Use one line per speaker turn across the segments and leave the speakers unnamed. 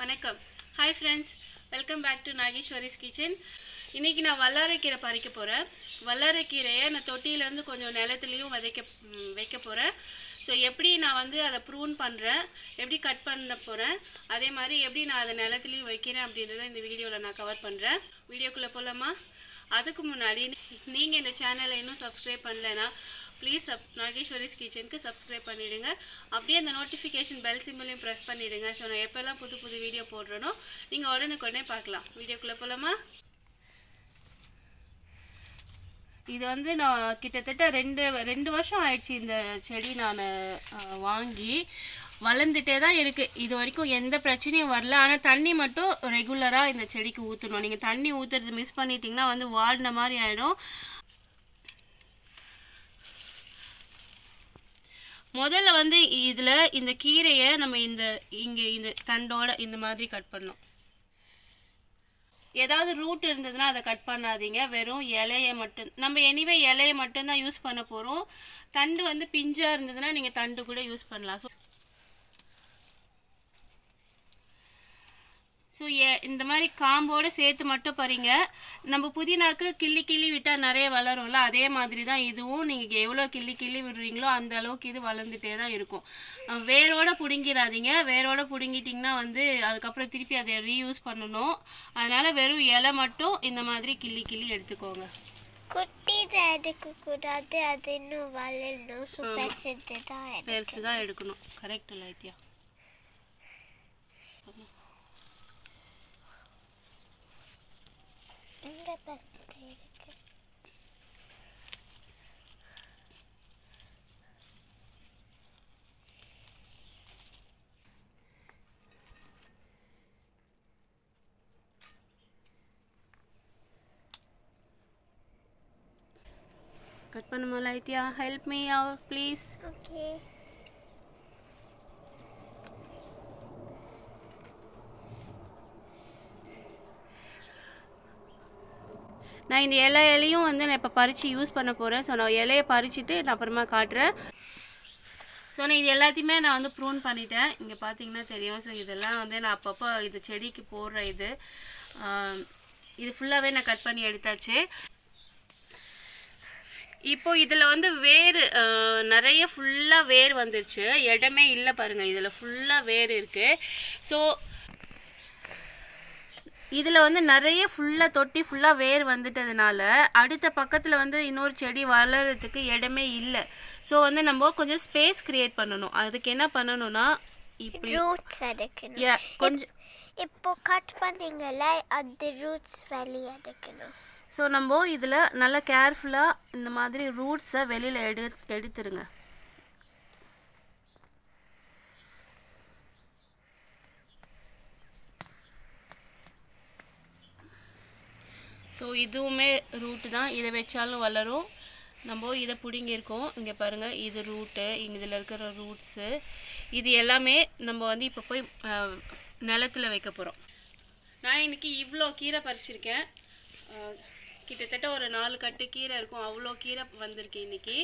வணக்கம் hi friends welcome back to Nageswari's kitchen இன்றைக்கி நான் வல்லாரைக்கீரை பறிக்க போகிறேன் வல்லாரைக்கீரையை நான் தொட்டியிலேருந்து கொஞ்சம் நிலத்துலையும் விதைக்க ம், வைக்க போகிறேன் ஸோ எப்படி நான் வந்து அதை ப்ரூன் பண்ணுறேன் எப்படி கட் பண்ண போகிறேன் அதே மாதிரி எப்படி நான் அதை நிலத்துலையும் வைக்கிறேன் அப்படின்றத இந்த வீடியோவில் நான் கவர் பண்ணுறேன் வீடியோக்குள்ளே போகலாமா அதுக்கு முன்னாடி நீங்கள் இந்த சேனலை இன்னும் சப்ஸ்கிரைப் பண்ணலைன்னா ப்ளீஸ் சப் நாகேஸ்வரிஸ் கிச்சனுக்கு சப்ஸ்கிரைப் பண்ணிவிடுங்க அப்படியே அந்த நோட்டிஃபிகேஷன் பெல் சிம்பிளையும் ப்ரெஸ் பண்ணிவிடுங்க ஸோ நான் எப்போல்லாம் புது புது வீடியோ போடுறேனோ நீங்கள் உடனுக்குடனே பார்க்கலாம் வீடியோக்குள்ளே போகலாமா இது வந்து நான் கிட்டத்தட்ட ரெண்டு ரெண்டு வருஷம் ஆயிடுச்சு இந்த செடி நான் வாங்கி வளர்ந்துட்டே தான் இருக்குது இது வரைக்கும் எந்த பிரச்சனையும் வரல ஆனால் தண்ணி மட்டும் ரெகுலராக இந்த செடிக்கு ஊற்றணும் நீங்கள் தண்ணி ஊற்றுறது மிஸ் பண்ணிட்டீங்கன்னா வந்து வாடின மாதிரி ஆகிடும் முதல்ல வந்து இதில் இந்த கீரையை நம்ம இந்த இங்கே இந்த தண்டோட இந்த மாதிரி கட் பண்ணணும் ஏதாவது ரூட் இருந்ததுன்னா அதை கட் பண்ணாதீங்க வெறும் இலையை மட்டும் நம்ம எனிவே இலையை மட்டும்தான் யூஸ் பண்ண போகிறோம் தண்டு வந்து பிஞ்சாக இருந்ததுன்னா நீங்கள் தண்டு கூட யூஸ் பண்ணலாம் ஸோ ஸோ இந்த மாதிரி காம்போடு சேர்த்து மட்டும் பறிங்க நம்ம புதினாக்கு கிள்ளி கிள்ளி விட்டால் நிறைய வளரும்ல அதே மாதிரி தான் இதுவும் நீங்கள் எவ்வளோ கிள்ளி கிள்ளி விடுறீங்களோ அந்த அளவுக்கு இது வளர்ந்துட்டே தான் இருக்கும் அஹ் வேரோட பிடுங்கிடாதீங்க வேரோட பிடுங்கிட்டிங்கன்னா வந்து அதுக்கப்புறம் திருப்பி அதை ரீயூஸ் பண்ணணும் அதனால் வெறும் இலை மட்டும் இந்த மாதிரி கிள்ளி கிள்ளி எடுத்துக்கோங்க
குட்டிதை எடுக்கக்கூடாது அது இன்னும் வளரணும் ஸோ பெருசு தான் எடுக்கணும்
பெருசு தான் எடுக்கணும் கரெக்ட் லைத்தியா
இந்த பெருசு இருக்கு
கட் பண்ணுமா லைத்தியா ஹெல்ப் மீ அவர் ப்ளீஸ்
ஓகே
நான் இந்த இலை இலையும் வந்து நான் இப்போ பறித்து யூஸ் பண்ண போகிறேன் ஸோ நான் இலையை பறிச்சுட்டு நான் அப்புறமா காட்டுறேன் ஸோ நான் இது எல்லாத்தையுமே நான் வந்து ப்ரூன் பண்ணிட்டேன் இங்கே பார்த்தீங்கன்னா தெரியும் ஸோ இதெல்லாம் வந்து நான் அப்பப்போ இது செடிக்கு போடுற இது ஆம், இது ஃபுல்லாகவே நான் கட் பண்ணி எடுத்தாச்சு இப்போ இதில் வந்து வேர் அஹ், நிறைய ஃபுல்லாக வேர் வந்துருச்சு இடமே இல்லை பாருங்கள் இதில் ஃபுல்லாக வேர் இருக்குது ஸோ இதில் வந்து நிறைய ஃபுல்லாக தொட்டி ஃபுல்லாக வேர் வந்துட்டதுனால அடுத்த பக்கத்தில் வந்து இன்னொரு செடி வளர்கிறதுக்கு இடமே இல்லை ஸோ வந்து நம்ம கொஞ்சம் ஸ்பேஸ் க்ரியேட் பண்ணணும் அதுக்கு என்ன பண்ணணும்னா இப்படி
ரூட்ஸ் எடுக்கணும்
Yeah, கொஞ்சம்
இப்போ கட் பண்ணீங்கல்ல அந்த ரூட்ஸ் வெளியே எடுக்கணும்
ஸோ நம்ம இதில் நல்லா கேர்ஃபுல்லாக இந்த மாதிரி ரூட்ஸை வெளியில் எடு எடுத்துருங்க ஸோ இதுவுமே ரூட்டு தான் இதை வச்சாலும் வளரும் நம்ம இதை பிடுங்கியிருக்கோம் இங்கே பாருங்கள் இது ரூட்டு இங்கே இதில் இருக்கிற ரூட்ஸு இது எல்லாமே நம்ம வந்து இப்போ போய் அஹ், நிலத்துல வைக்க போகிறோம் நான் இன்னைக்கு இவ்வளோ கீரை பறிச்சிருக்கேன் அஹ், கிட்டத்தட்ட ஒரு நாலு கட்டு கீரை இருக்கும் அவ்வளோ கீரை வந்திருக்கு இன்னைக்கு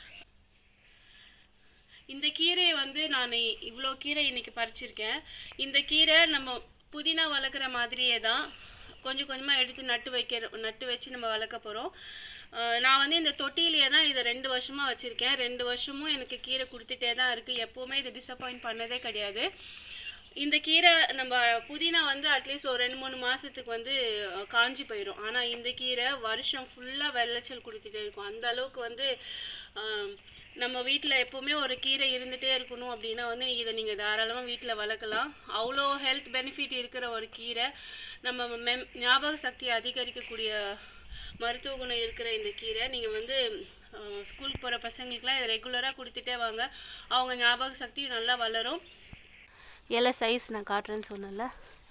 இந்த கீரையை வந்து நான் இவ்வளோ கீரை இன்னைக்கு பறிச்சிருக்கேன் இந்த கீரை நம்ம புதினா வளர்க்குற மாதிரியே தான் கொஞ்சம் கொஞ்சமாக எடுத்து நட்டு வைக்கிற நட்டு வச்சு நம்ம வளர்க்க போகிறோம் நான் வந்து இந்த தொட்டியிலேயே தான் இதை ரெண்டு வருஷமாக வச்சுருக்கேன் ரெண்டு வருஷமும் எனக்கு கீரை கொடுத்துட்டே தான் இருக்குது எப்போவுமே இது டிசப்பாயிண்ட் பண்ணதே கிடையாது இந்த கீரை நம்ம புதினா வந்து அட்லீஸ்ட் ஒரு ரெண்டு மூணு மாதத்துக்கு வந்து அஹ், காஞ்சி போயிடும் ஆனால் இந்த கீரை வருஷம் ஃபுல்லாக விளைச்சல் கொடுத்துட்டே இருக்கும் அந்த அளவுக்கு வந்து ஆம், நம்ம வீட்டில் எப்போவுமே ஒரு கீரை இருந்துகிட்டே இருக்கணும் அப்படின்னா வந்து இதை நீங்கள் தாராளமாக வீட்டில் வளர்க்கலாம் அவ்வளோ ஹெல்த் பெனிஃபிட் இருக்கிற ஒரு கீரை நம்ம மெம் ஞாபக சக்தி அதிகரிக்கக்கூடிய மருத்துவ குணம் இருக்கிற இந்த கீரை நீங்கள் வந்து ஸ்கூலுக்கு போகிற பசங்களுக்குலாம் இதை ரெகுலராக கொடுத்துட்டே வாங்க அவங்க ஞாபக சக்தி நல்லா வளரும் இலை சைஸ் நான் காட்டுறேன்னு சொன்னேன்ல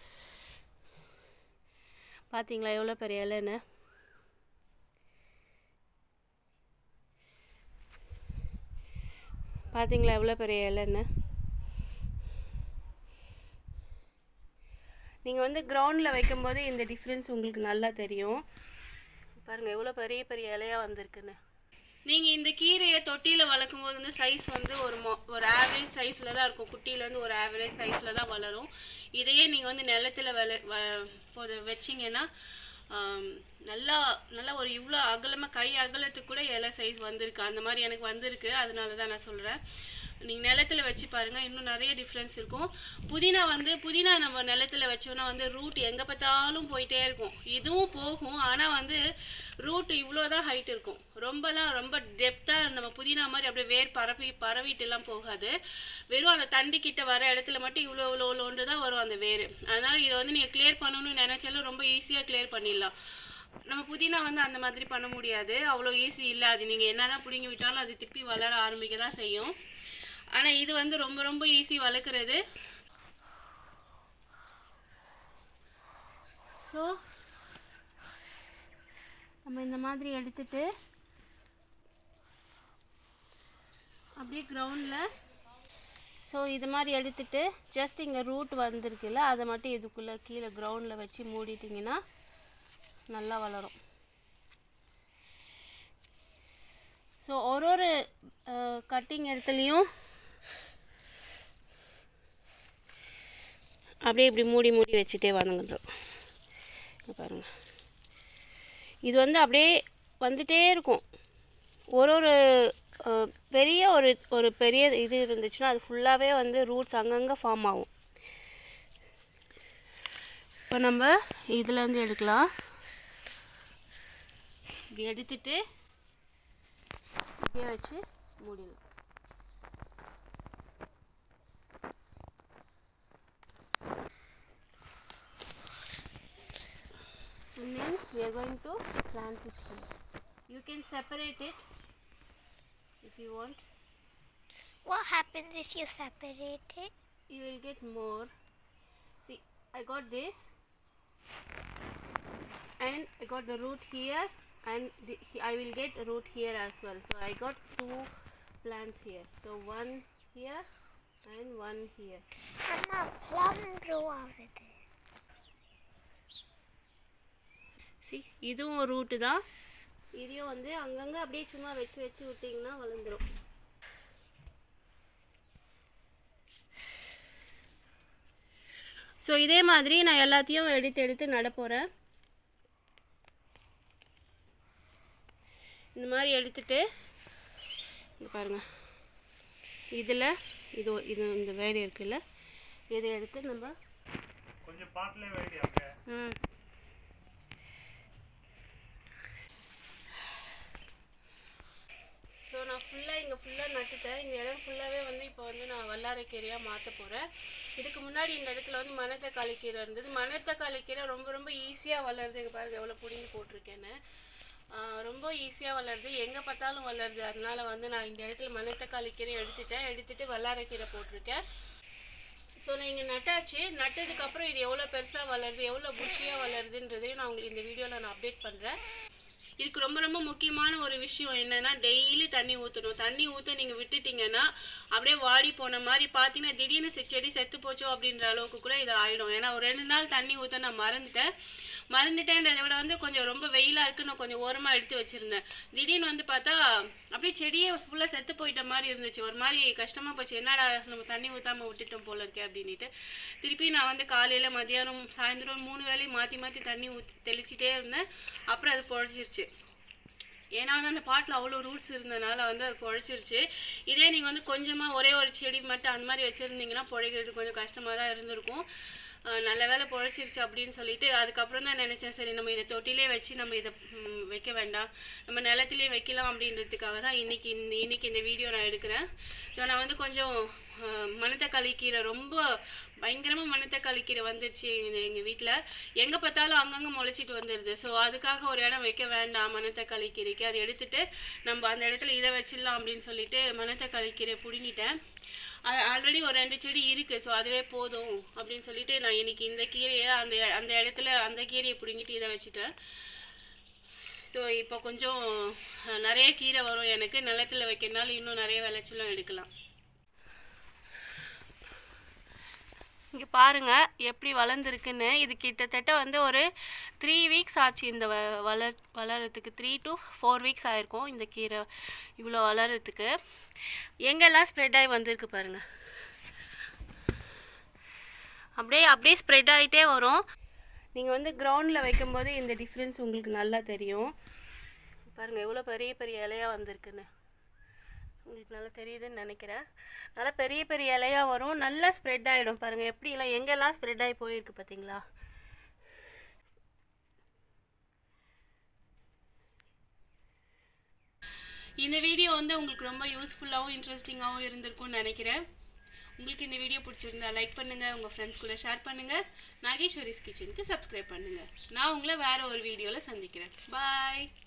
பார்த்தீங்களா எவ்வளோ பெரிய இலைன்னு பார்த்தீங்களா எவ்வளோ பெரிய இலைன்னு நீங்கள் வந்து கிரவுண்டில் வைக்கும்போது இந்த டிஃப்ரென்ஸ் உங்களுக்கு நல்லா தெரியும் பாருங்கள் எவ்வளோ பெரிய பெரிய இலையாக வந்திருக்குன்னு நீங்கள் இந்த கீரையை தொட்டியில் வளர்க்கும் போது வந்து சைஸ் வந்து ஒரு மொ ஒரு ஆவரேஜ் சைஸில் தான் இருக்கும் குட்டியிலேருந்து ஒரு ஆவரேஜ் சைஸில் தான் வளரும் இதையே நீங்கள் வந்து நிலத்துல விளை வ போத வச்சிங்கன்னா ஆம், நல்லா நல்லா ஒரு இவ்வளோ அகலமாக கை அகலத்துக்கு கூட இலை சைஸ் வந்திருக்கு அந்த மாதிரி எனக்கு வந்திருக்கு அதனால தான் நான் சொல்கிறேன் நீங்கள் நிலத்துல வச்சு பாருங்கள் இன்னும் நிறைய டிஃப்ரென்ஸ் இருக்கும் புதினா வந்து புதினா நம்ம நிலத்துல வச்சோம்னா வந்து ரூட் எங்கே பார்த்தாலும் போயிட்டே இருக்கும் இதுவும் போகும் ஆனால் வந்து ரூட் இவ்வளோ தான் ஹைட் இருக்கும் ரொம்பலாம் ரொம்ப டெப்த்தாக நம்ம புதினா மாதிரி அப்படியே வேர் பரப்பி பரவிட்டுலாம் போகாது வெறும் அந்த தண்டு கிட்ட வர இடத்துல மட்டும் இவ்வளோ இவ்வளோ இவ்வளோன்று தான் வரும் அந்த வேர் அதனால இதை வந்து நீங்கள் கிளியர் பண்ணணும்னு நினைச்சாலும் ரொம்ப ஈஸியாக கிளியர் பண்ணிடலாம் நம்ம புதினா வந்து அந்த மாதிரி பண்ண முடியாது அவ்வளோ ஈஸி இல்லை அது நீங்கள் என்னதான் பிடுங்கி விட்டாலும் அது திருப்பி வளர ஆரம்பிக்க தான் செய்யும் ஆனால் இது வந்து ரொம்ப ரொம்ப ஈஸி வளர்க்குறது ஸோ நம்ம இந்த மாதிரி எடுத்துட்டு அப்படியே கிரவுண்டில் ஸோ இது மாதிரி எடுத்துட்டு ஜஸ்ட் இங்கே ரூட் வந்திருக்குல்ல அதை மட்டும் இதுக்குள்ளே கீழே கிரவுண்டில் வச்சு மூடிட்டிங்கன்னா நல்லா வளரும் ஸோ ஒரு ஒரு கட்டிங் இடத்துலையும் அப்படியே இப்படி மூடி மூடி வச்சுட்டே வதங்குறோம் இங்க பாருங்க இது வந்து அப்படியே வந்துட்டே இருக்கும் ஒரு ஒரு அஹ், பெரிய ஒரு ஒரு பெரிய இது இருந்துச்சுன்னா அது ஃபுல்லாகவே வந்து ரூட்ஸ் அங்கங்கே ஃபார்ம் ஆகும் இப்போ நம்ம இதுலேருந்து எடுக்கலாம் இப்படி எடுத்துட்டு இப்படியே வச்சு மூடிடலாம் and then we are going to plant it here. You can separate it if you want.
What happens if you separate it?
You will get more. See, I got this, and I got the root here, and the, he- I will get a root here as well. So I got two plants here. So one here and one here.
அம்மா plum grow ஆகுது
சி இதுவும் root தான் இதையும் வந்து அங்கங்கே அப்படியே சும்மா வச்சு வச்சு விட்டிங்கன்னா வளர்ந்துரும் ஸோ இதே மாதிரி நான் எல்லாத்தையும் எடுத்து எடுத்து நட போகிறேன் இந்த மாதிரி எடுத்துட்டு இங்க பாருங்க இதில் இது இது இந்த வேறு இருக்குல்ல இதை எடுத்து நம்ம
கொஞ்சம் பாட்டிலே வைடியாங்க
ம் ஸோ நான் ஃபுல்லாக இங்கே ஃபுல்லாக நட்டுட்டேன் இந்த இடம் ஃபுல்லாகவே வந்து இப்போ வந்து நான் வல்லாரைக்கீரையாக மாற்ற போகிறேன் இதுக்கு முன்னாடி இந்த இடத்துல வந்து மணத்தக்காளி கீரை இருந்தது மணத்தக்காளி கீரை ரொம்ப ரொம்ப ஈஸியாக வளருது இங்கே பாருங்க எவ்வளோ பிடுங்கி போட்டிருக்கேன்னு ஆஹ் ரொம்ப ஈஸியாக வளருது எங்கே பார்த்தாலும் வளருது அதனால வந்து நான் இந்த இடத்துல மணத்தக்காளி கீரை எடுத்துட்டேன் எடுத்துட்டு வல்லாரைக்கீரை போட்டிருக்கேன் ஸோ நான் இங்கே நட்டாச்சு நட்டதுக்கப்புறம் இது எவ்வளோ பெருசாக வளருது எவ்வளோ புஷியாக வளருதுன்றதையும் நான் உங்களுக்கு இந்த வீடியோவில் நான் அப்டேட் பண்ணுறேன் இதுக்கு ரொம்ப ரொம்ப முக்கியமான ஒரு விஷயம் என்னன்னா டெய்லி தண்ணி ஊற்றணும் தண்ணி ஊற்ற நீங்கள் விட்டுட்டீங்கன்னா அப்படியே வாடி போன மாதிரி பார்த்தீங்கன்னா திடீர்னு செ- செடி செத்து போச்சோ அப்படின்ற அளவுக்கு கூட இது ஆயிடும் ஏன்னா ஒரு ரெண்டு நாள் தண்ணி ஊற்ற நான் மறந்துட்டேன் மறந்துட்டேன்றதை விட வந்து கொஞ்சம் ரொம்ப வெயிலாக இருக்கு நான் கொஞ்சம் ஓரமாக எடுத்து வச்சுருந்தேன் திடீர்னு வந்து பார்த்தா அப்படியே செடியே ஃபுல்லாக செத்து போயிட்ட மாதிரி இருந்துச்சு ஒரு மாதிரி கஷ்டமாக போச்சு என்னடா நம்ம தண்ணி ஊற்றாமல் விட்டுட்டோம் போல இருக்கே அப்படின்ட்டு திருப்பி நான் வந்து காலையில் மதியானம் சாயந்தரம் மூணு வேளையும் மாற்றி மாற்றி தண்ணி ஊற்றி தெளிச்சிட்டே இருந்தேன் அப்புறம் அது பொழைச்சிருச்சு ஏன்னா வந்து அந்த பாட்டில் அவ்வளோ ரூட்ஸ் இருந்தனால வந்து அது பொழைச்சிருச்சு இதே நீங்கள் வந்து கொஞ்சமாக ஒரே ஒரு செடி மட்டும் அந்த மாதிரி வச்சுருந்தீங்கன்னா பொழைக்கிறது கொஞ்சம் கஷ்டமாக தான் இருந்திருக்கும் அஹ் நல்ல வேலை பொழைச்சிருச்சு அப்படின்னு சொல்லிட்டு அதுக்கப்புறம் தான் நினச்சேன் சரி நம்ம இதை தொட்டிலே வச்சு நம்ம இதை ம், வைக்க வேண்டாம் நம்ம நிலத்திலே வைக்கலாம் அப்படின்றதுக்காக தான் இன்னைக்கு இந்த இன்னைக்கு இந்த வீடியோ நான் எடுக்கிறேன் ஸோ நான் வந்து கொஞ்சம் அஹ், மணத்தக்காளி கீரை ரொம்ப பயங்கரமாக மணத்தக்காளி கீரை வந்துருச்சு எங்கள் எங்கள் வீட்டில் எங்கே பார்த்தாலும் அங்கங்கே முளைச்சிட்டு வந்துடுது ஸோ அதுக்காக ஒரு இடம் வைக்க வேண்டாம் மணத்தக்காளி கீரைக்கு அதை எடுத்துட்டு நம்ம அந்த இடத்துல இதை வச்சிடலாம் அப்படின்னு சொல்லிட்டு மணத்தக்காளி கீரை பிடுங்கிட்டேன் ஆல்ரெடி ஒரு ரெண்டு செடி இருக்குது ஸோ அதுவே போதும் அப்படின்னு சொல்லிட்டு நான் இன்னைக்கு இந்த கீரையை அந்த அந்த இடத்துல அந்த கீரையை பிடுங்கிட்டு இதை வச்சுட்டேன் ஸோ இப்போ கொஞ்சம் அஹ், நிறைய கீரை வரும் எனக்கு நிலத்துல வைக்கிறனால இன்னும் நிறைய விளைச்சலும் எடுக்கலாம் இங்கே பாருங்கள் எப்படி வளர்ந்துருக்குன்னு இது கிட்டத்தட்ட வந்து ஒரு த்ரீ வீக்ஸ் ஆச்சு இந்த வ வளர் வளர்கிறதுக்கு த்ரீ டு ஃபோர் வீக்ஸ் ஆயிருக்கும் இந்த கீரை இவ்வளோ வளர்கிறதுக்கு எங்கெல்லாம் ஸ்ப்ரெட் ஆகி வந்திருக்கு பாருங்கள் அப்படியே அப்படியே ஸ்ப்ரெட் ஆகிட்டே வரும் நீங்கள் வந்து கிரவுண்டில் வைக்கும்போது இந்த டிஃப்ரென்ஸ் உங்களுக்கு நல்லா தெரியும் பாருங்கள் எவ்வளோ பெரிய பெரிய இலையாக வந்திருக்குன்னு உங்களுக்கு நல்லா தெரியுதுன்னு நினைக்கிறேன் நல்லா பெரிய பெரிய இலையாக வரும் நல்லா ஸ்ப்ரெட் ஆகிடும் பாருங்கள் எப்படிலாம் எங்கெல்லாம் ஸ்ப்ரெட் ஆகி போயிருக்கு பார்த்தீங்களா இந்த வீடியோ வந்து உங்களுக்கு ரொம்ப யூஸ்ஃபுல்லாகவும் இன்ட்ரெஸ்டிங்காகவும் இருந்திருக்கும்னு நினைக்கிறேன் உங்களுக்கு இந்த வீடியோ பிடிச்சிருந்தா லைக் பண்ணுங்கள் உங்கள் ஃப்ரெண்ட்ஸ் கூட ஷேர் பண்ணுங்கள் நாகேஸ்வரிஸ் கிச்சனுக்கு சப்ஸ்கிரைப் பண்ணுங்கள் நான் உங்களை வேறு ஒரு வீடியோவில் சந்திக்கிறேன் பாய்